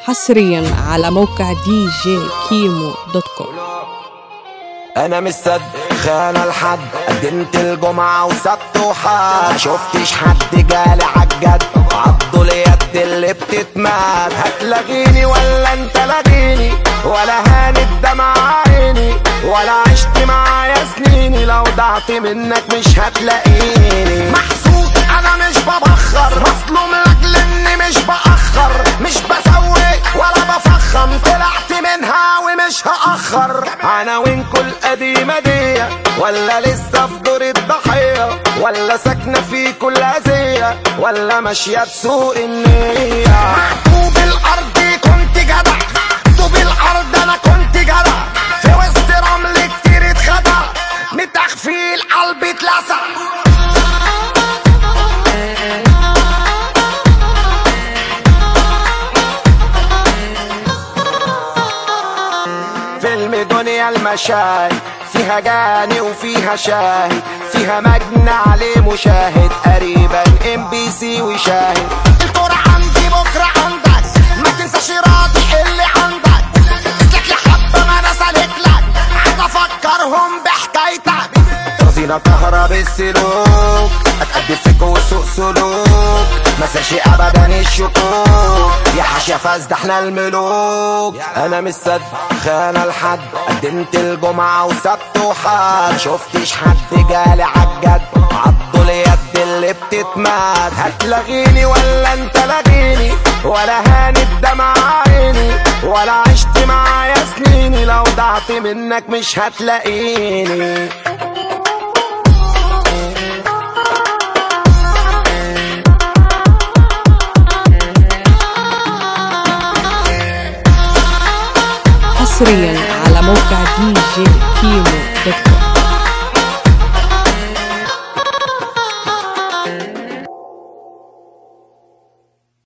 حصريا على موقع دي جي كيمو دوت كوم انا مش صد خانة لحد قدمت الجمعة وسبت وحد شفتش حد جالي عالجد عضوا اليد اللي بتتمد هتلاغيني ولا انت لاغيني ولا هانت دمع عيني ولا عشت معايا سنيني لو ضعت منك مش هتلاقيني محسود انا مش ببخر مظلوم لاجل اني مش باخر مش بسوي ولا بفخم طلعت منها ومش هاخر عناوينكوا القديمه دي ولا لسه في دور الضحيه ولا ساكنه في كل اذيه ولا ماشيه بسوق النيه محبوب الارض كنت جدع طوب الارض انا كنت جدع في وسط رمل كتير اتخدع متخفي القلب اتلسع فيلم دنيا المشاهد فيها جاني وفيها شاهد فيها مجنى عليه مشاهد قريبا ام بي سي وشاهد الكرة عندي بكرة عندك ما تنساش راضي اللي عندك اسلك يا حبة ما انا سالك لك عايز افكرهم بحكايتك رزينة كهرب السلوك اتقدم فيك وسوق سلوك ما ساشي ابدا الشكوك يا حاشا فاز ده احنا الملوك انا مش صد خانة لحد قدمت الجمعة وسبت وحد شفتش حد جالي عالجد عضوا اليد اللي بتتمد هتلاغيني ولا انت لاغيني ولا هانت دمع عيني ولا عشت معايا سنيني لو ضعت منك مش هتلاقيني حصريا على موقع دي جي كيمو دوت كوم